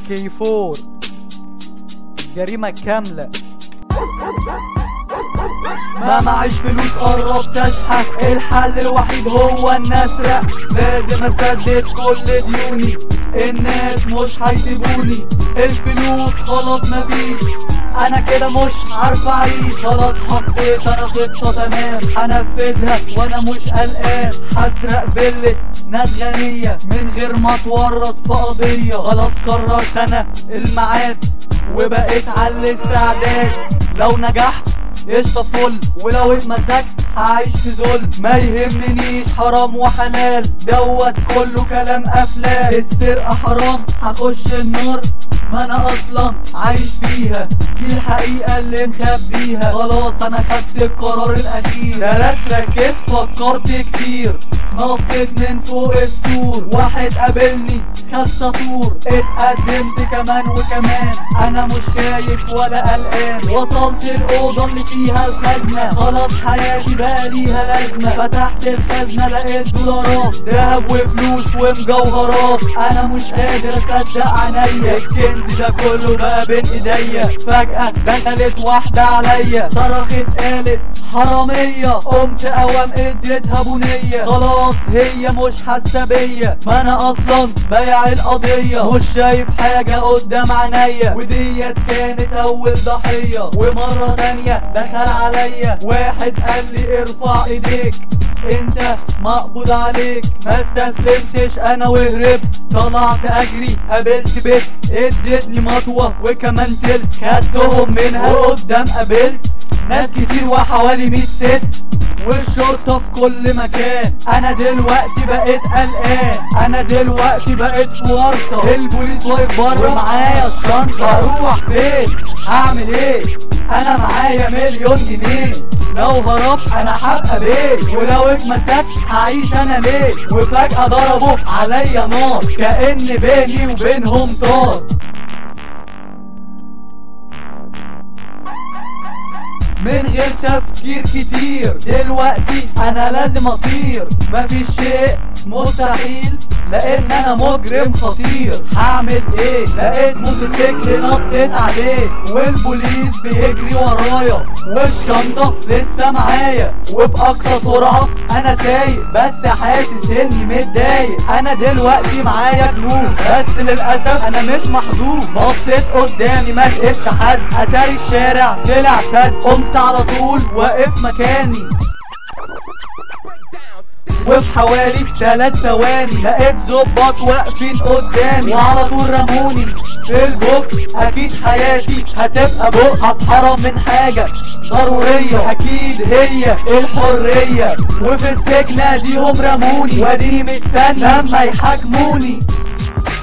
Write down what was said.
كي فور جريمة كاملة ما معيش فلوس قربت اشحت الحل الوحيد هو ان اسرق لازم اسدد كل ديوني الناس مش هيسيبوني الفلوس خلاص مفيش انا كده مش عارف اعيش خلاص حطيت انا خطة تمام هنفذها وانا مش قلقان هسرق فيلة ناس غنية من غير ما اتورط في قضية خلاص قررت انا الميعاد وبقيت على الاستعداد لو نجحت قشطة فل ولو اتمسكت هعيش في ذل ما يهمنيش حرام وحلال دوت كله كلام افلام السرقة حرام هخش النار ما انا اصلا عايش فيها دي الحقيقة اللي مخبيها خلاص انا خدت القرار الاخير درست ركزت فكرت كتير نطيت من فوق السور واحد قابلني خد سطور اتقدمت كمان وكمان انا مش خايف ولا قلقان وصلت الاوضه اللي فيها الخزنه خلاص حياتي بقى ليها لازمه فتحت الخزنه لقيت دولارات ذهب وفلوس ومجوهرات انا مش قادر اصدق عينيا الكنز ده كله بقى بين ايديا فجاه دخلت واحده عليا صرخت قالت حراميه قمت اوام اديتها بنيه خلاص هي مش حاسه بيا ما انا اصلا بايع القضيه مش شايف حاجه قدام عينيا وديت كانت اول ضحيه ومره تانية دخل عليا واحد قال لي ارفع ايديك انت مقبوض عليك ما استسلمتش انا وهربت طلعت اجري قابلت بنت ادتني مطوه وكمان تلت خدتهم منها قدام قابلت ناس كتير وحوالي 100 ست والشرطة في كل مكان انا دلوقتي بقيت قلقان انا دلوقتي بقيت في ورطة البوليس واقف بره ومعايا الشنطة هروح فين هعمل ايه انا معايا مليون جنيه لو هربت انا هبقى بيه ولو اتمسكت هعيش انا ليه وفجأة ضربوا عليا نار كأن بيني وبينهم طار من غير تفكير كتير دلوقتي انا لازم اطير مفيش شيء مستحيل لان انا مجرم خطير هعمل ايه لقيت موتوسيكل نطيت عليه والبوليس بيجري ورايا والشنطة لسه معايا وبأقصى سرعة انا سايق بس حاسس اني متضايق انا دلوقتي معايا فلوس بس للاسف انا مش محظوظ بصيت قدامي ما لقيتش حد اتاري الشارع طلع سد قمت على طول واقف مكاني وفي حوالي ثلاث ثواني لقيت ظباط واقفين قدامي وعلى طول رموني في البوك اكيد حياتي هتبقى بق هتحرم من حاجة ضرورية اكيد هي الحرية وفي السجن ديهم رموني واديني مستني لما يحاكموني